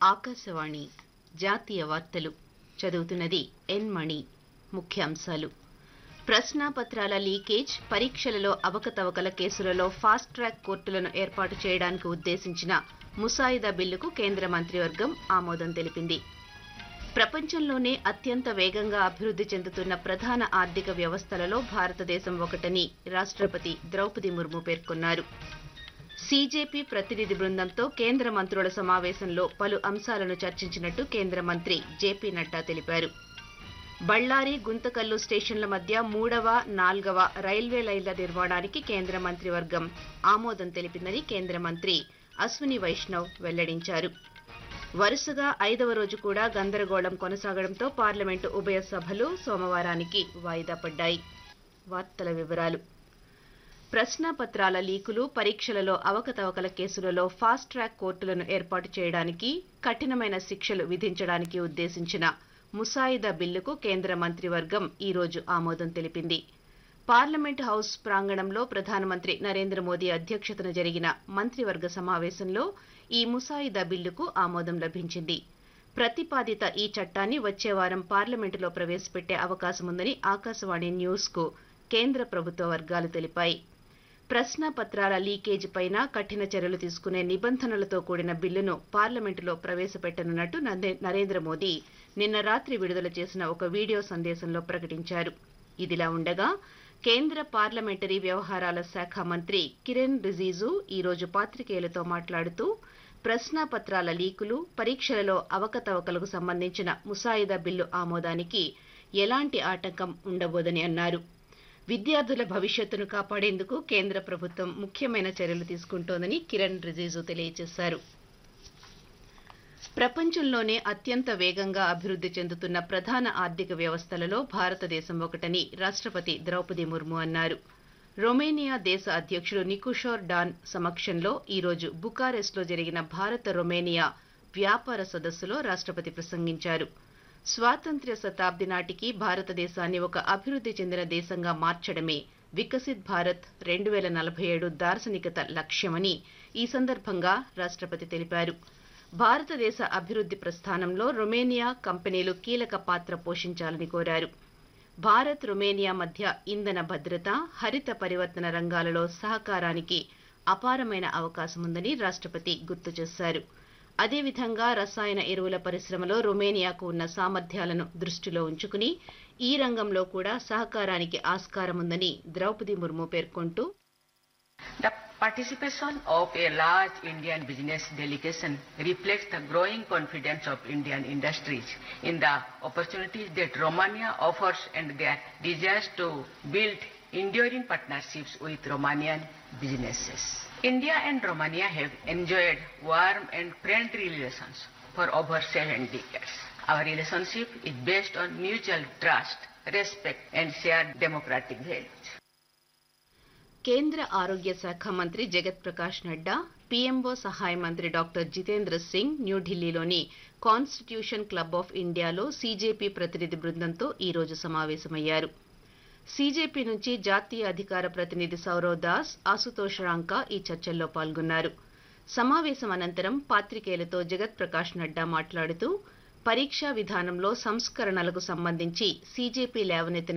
ఆకాశవాణి జాతీయ వార్తలు చదువుతున్నది ఎన్ మణి ముఖ్యాంశాలు ప్రశ్నాపత్రాల లీకేజ్ పరీక్షలలో అవకతవకల కేసులలో ఫాస్ట్ ట్రాక్ కోర్టులను ఏర్పాటు చేయడానికి ఉద్దేశించిన ముసాయిదా బిల్లుకు కేంద్ర మంత్రివర్గం ఆమోదం తెలిపింది ప్రపంచంలోనే అత్యంత వేగంగా అభివృద్ధి చెందుతున్న ప్రధాన ఆర్థిక వ్యవస్థలలో భారతదేశం ఒకటని రాష్ట్రపతి ద్రౌపది ముర్ము పేర్కొన్నారు సీజేపీ ప్రతినిధి బృందంతో కేంద్ర మంత్రుల సమావేశంలో పలు అంశాలను చర్చించినట్టు కేంద్ర మంత్రి జేపీ నడ్డా తెలిపారు బళ్లారి గుంతకల్లు స్టేషన్ల మధ్య మూడవ నాల్గవ రైల్వే లైన్ల నిర్మాణానికి కేంద్ర మంత్రివర్గం ఆమోదం తెలిపిందని కేంద్ర మంత్రి అశ్విని వైష్ణవ్ వెల్లడించారు వరుసగా ఐదవ రోజు కూడా గందరగోళం కొనసాగడంతో పార్లమెంటు ఉభయ సభలు సోమవారానికి వాయిదా పడ్డాయి వార్తల వివరాలు ప్రశ్నాపత్రాల లీకులు పరీక్షలలో అవకతవకల కేసులలో ఫాస్ట్ ట్రాక్ కోర్టులను ఏర్పాటు చేయడానికి కఠినమైన శిక్షలు విధించడానికి ఉద్దేశించిన ముసాయిదా బిల్లుకు కేంద్ర మంత్రివర్గం ఈ రోజు ఆమోదం తెలిపింది పార్లమెంట్ హౌస్ ప్రాంగణంలో ప్రధానమంత్రి నరేంద్ర మోదీ అధ్యక్షతన జరిగిన మంత్రివర్గ సమావేశంలో ఈ ముసాయిదా బిల్లుకు ఆమోదం లభించింది ప్రతిపాదిత ఈ చట్టాన్ని వచ్చే వారం పార్లమెంటులో ప్రవేశపెట్టే అవకాశముందని ఆకాశవాణి న్యూస్ కు కేంద్ర ప్రభుత్వ వర్గాలు తెలిపాయి ప్రశ్నాపత్రాల లీకేజ్ పైన కఠిన చర్యలు తీసుకునే నిబంధనలతో కూడిన బిల్లును పార్లమెంటులో ప్రవేశపెట్టనున్నట్టు నరేంద్ర మోదీ నిన్న రాత్రి విడుదల చేసిన ఒక వీడియో సందేశంలో ప్రకటించారు ఇదిలా ఉండగా కేంద్ర పార్లమెంటరీ వ్యవహారాల శాఖ మంత్రి కిరణ్ రిజిజు ఈ రోజు పాత్రికేయులతో మాట్లాడుతూ ప్రశ్నాపత్రాల లీకులు పరీక్షలలో అవకతవకలకు సంబంధించిన ముసాయిదా బిల్లు ఆమోదానికి ఎలాంటి ఆటంకం ఉండబోదని అన్నారు విద్యార్థుల భవిష్యత్తును కాపాడేందుకు కేంద్ర ప్రభుత్వం ముఖ్యమైన చర్యలు తీసుకుంటోందని కిరణ్ రిజిజు తెలియజేశారు ప్రపంచంలోనే అత్యంత వేగంగా అభివృద్ధి చెందుతున్న ప్రధాన ఆర్థిక వ్యవస్థలలో భారతదేశం ఒకటని రాష్ట్రపతి ద్రౌపది ముర్ము అన్నారు రొమేనియా దేశ అధ్యక్షుడు నికుషోర్ డాన్ సమక్షంలో ఈ రోజు బుకారెస్ట్లో జరిగిన భారత రొమేనియా వ్యాపార సదస్సులో రాష్ట్రపతి ప్రసంగించారు స్వాతంత్ర్య శతాబ్ది నాటికి భారతదేశాన్ని ఒక అభివృద్ధి చెందిన దేశంగా మార్చడమే వికసిత్ భారత్ రెండు వేల నలభై ఏడు దార్శనికత లక్ష్యమని ఈ సందర్భంగా రాష్ట్రపతి తెలిపారు భారతదేశ అభివృద్ధి ప్రస్థానంలో రొమేనియా కంపెనీలు కీలక పాత్ర పోషించాలని కోరారు భారత్ రొమేనియా మధ్య ఇంధన భద్రత హరిత పరివర్తన రంగాలలో సహకారానికి అపారమైన అవకాశముందని రాష్ట్రపతి గుర్తు చేశారు అదేవిధంగా రసాయన ఎరువుల పరిశ్రమలో రొమేనియాకు ఉన్న సామర్థ్యాలను దృష్టిలో ఉంచుకుని ఈ రంగంలో కూడా సహకారానికి ఆస్కారముందని ద్రౌపది ముర్ము పేర్కొంటూ The participation of a large Indian business delegation reflects the growing confidence of Indian industries in the opportunities that Romania offers and their desires to build enduring partnerships with Romanian businesses. India and Romania have enjoyed warm and friendly relations for over seven decades. Our relationship is based on mutual trust, respect and shared democratic values. కేంద్ర ఆరోగ్య శాఖ మంత్రి జగత్ Prakash Nadda PMO సహాయ మంత్రి doctor Jitendra Singh న్యూఢిల్లీలోని constitution club of ఇండియాలో CJP ప్రతినిధి బృందంతో ఈ రోజు సమావేశమయ్యారు సీజేపీ నుంచి జాతీయ అధికార ప్రతినిధి సౌరవ్ దాస్ ఆశుతోష్ రాంకా ఈ చర్చల్లో పాల్గొన్నారు సమావేశం అనంతరం పాత్రికేయులతో జగత్ ప్రకాష్ నడ్డా మాట్లాడుతూ పరీక్షా విధానంలో సంస్కరణలకు సంబంధించి సీజేపీ లేవనెత్తిన